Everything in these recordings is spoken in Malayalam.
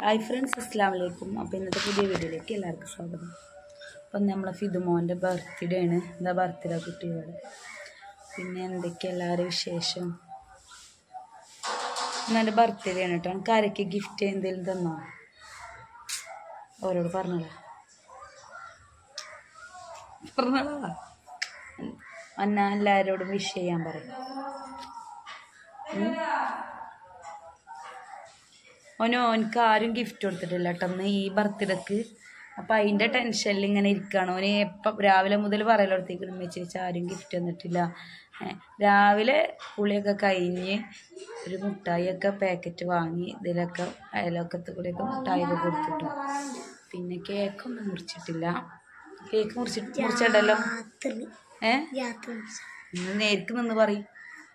ഹായ് ഫ്രണ്ട്സ് അസ്സാം വലൈക്കും അപ്പോൾ ഇന്നത്തെ പുതിയ വീഡിയോയിലേക്ക് എല്ലാവർക്കും സ്വാഗതം അപ്പം നമ്മളെ ഫിദുമോൻ്റെ ബർത്ത്ഡേ ആണ് എന്താ ബർത്ത്ഡേ കുട്ടിയുടെ പിന്നെ എന്തൊക്കെ എല്ലാവരും വിശേഷം ഇന്ന് എൻ്റെ ബർത്ത്ഡേ ആണ് കേട്ടോ എനിക്ക് ആരൊക്കെ ഗിഫ്റ്റ് എന്തെങ്കിലും തന്നോ അവരോട് പറഞ്ഞോളാ പറഞ്ഞോളാ അന്ന എല്ലാവരോടും വിഷ് ചെയ്യാൻ പറയും ഉം. ഓനോ ഓനക്ക് ആരും ഗിഫ്റ്റ് കൊടുത്തിട്ടില്ല കേട്ടോ അന്ന് ഈ ബർത്ത്ഡേക്ക് അപ്പം അതിൻ്റെ ടെൻഷനിൽ ഇങ്ങനെ ഇരിക്കുകയാണ് ഓന് എപ്പം രാവിലെ മുതൽ പറയലോടത്തേക്ക് വെച്ച് ആരും ഗിഫ്റ്റ് തന്നിട്ടില്ല ഏ, രാവിലെ കുളിയൊക്കെ കഴിഞ്ഞ് ഒരു മുട്ടായിയൊക്കെ പാക്കറ്റ് വാങ്ങി ഇതിലൊക്കെ അയലൊക്കത്ത് കൂടെയൊക്കെ മുട്ടായിയൊക്കെ കൊടുത്തിട്ടു പിന്നെ കേക്കൊന്നും മുറിച്ചിട്ടില്ല കേക്ക് മുറിച്ചിട്ട് മുറിച്ചിട്ടല്ലോ ഏ ഇന്ന് നേർക്ക് നിന്ന് പറയും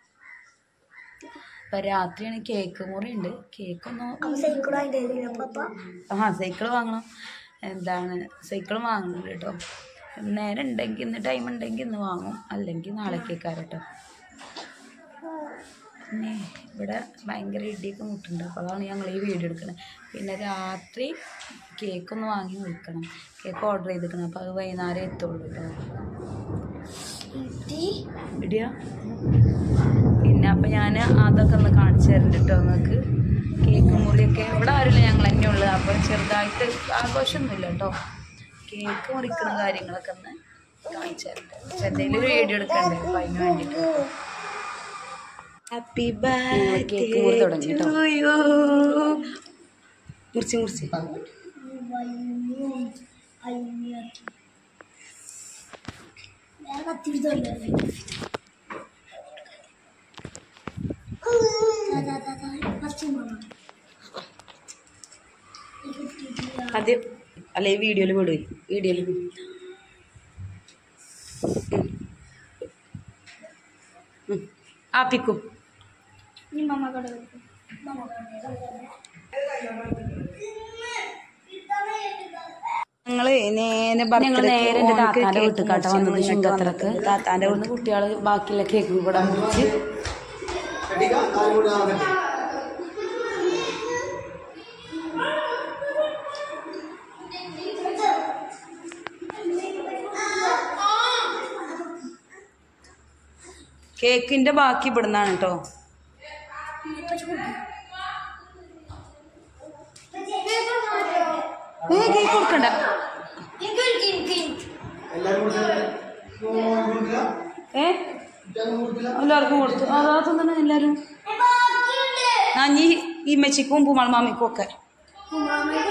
ഇപ്പം രാത്രിയാണ് കേക്ക് മുറി ഉണ്ട് കേക്കൊന്നും ആ സൈക്കിൾ വാങ്ങണം എന്താണ് സൈക്കിൾ വാങ്ങുന്നുണ്ട് കേട്ടോ നേരം ഉണ്ടെങ്കിൽ ഇന്ന് ടൈം ഉണ്ടെങ്കിൽ ഇന്ന് വാങ്ങും അല്ലെങ്കിൽ നാളെ കേൾക്കാറ് കേട്ടോ പിന്നെ ഇവിടെ ഭയങ്കര ഇടിയൊക്കെ മുട്ടുണ്ട് അപ്പോൾ അതാണ് ഞങ്ങൾ ഈ വീഡിയോ എടുക്കുന്നത് പിന്നെ രാത്രി കേക്കൊന്ന് വാങ്ങി വിൽക്കണം കേക്ക് ഓർഡർ ചെയ്തിരിക്കണം അപ്പോൾ അത് വൈകുന്നേരം എത്തുള്ളൂ കേട്ടോ ഇടിയാ പിന്നെ അപ്പം ഞാൻ അതൊക്കെ ഒന്ന് കാണിച്ചു തരുന്നുണ്ട് കേട്ടോ നിങ്ങൾക്ക് കേക്ക് മുറിയൊക്കെ ഇവിടെ ആരുമില്ല ഞങ്ങൾ തന്നെ ഉള്ളു അപ്പോൾ ചെറുതായിട്ട് ആഘോഷമൊന്നുമില്ല കേട്ടോ കേക്ക് മുറിക്കുന്ന കാര്യങ്ങളൊക്കെ ഒന്ന് കാണിച്ചു തരുന്നുണ്ട് പക്ഷെ എന്തെങ്കിലും ഒരു വീഡിയോ എടുക്കണ്ടേ അപ്പം അതിന് വേണ്ടിയിട്ട് ഹാപ്പി കേക്ക് മുറി തുടങ്ങി കേട്ടോ മുറിച്ച് മുറിച്ച് ആദ്യം അല്ലെ വീഡിയോയിൽ വിടുവേ വീഡിയോയിൽ ആപ്പിക്കും ഞങ്ങള് നേരെ ഞങ്ങള് നേരെ എൻ്റെ താത്താൻ്റെ വീട്ടിലേക്കാട്ടോ വന്നത് ശുങ്കത്തറക്ക്. താത്താന്റെ വീട്ടിൽ കുട്ടികൾ ബാക്കിയുള്ള കേക്ക് ഇവിടെ മുറിച്ച് കേക്കിന്റെ ബാക്കി ഇവിടുന്നാണ് കേട്ടോ ഏ കേക്ക് കൊടുക്കണ്ട ഏ എല്ലാവർക്കും കൊടുത്തു അതാ തന്നെ എല്ലാവരും ആ നീ ഈ മെച്ചിക്കും പൂമാൾ മാമിക്കും ഒക്കെ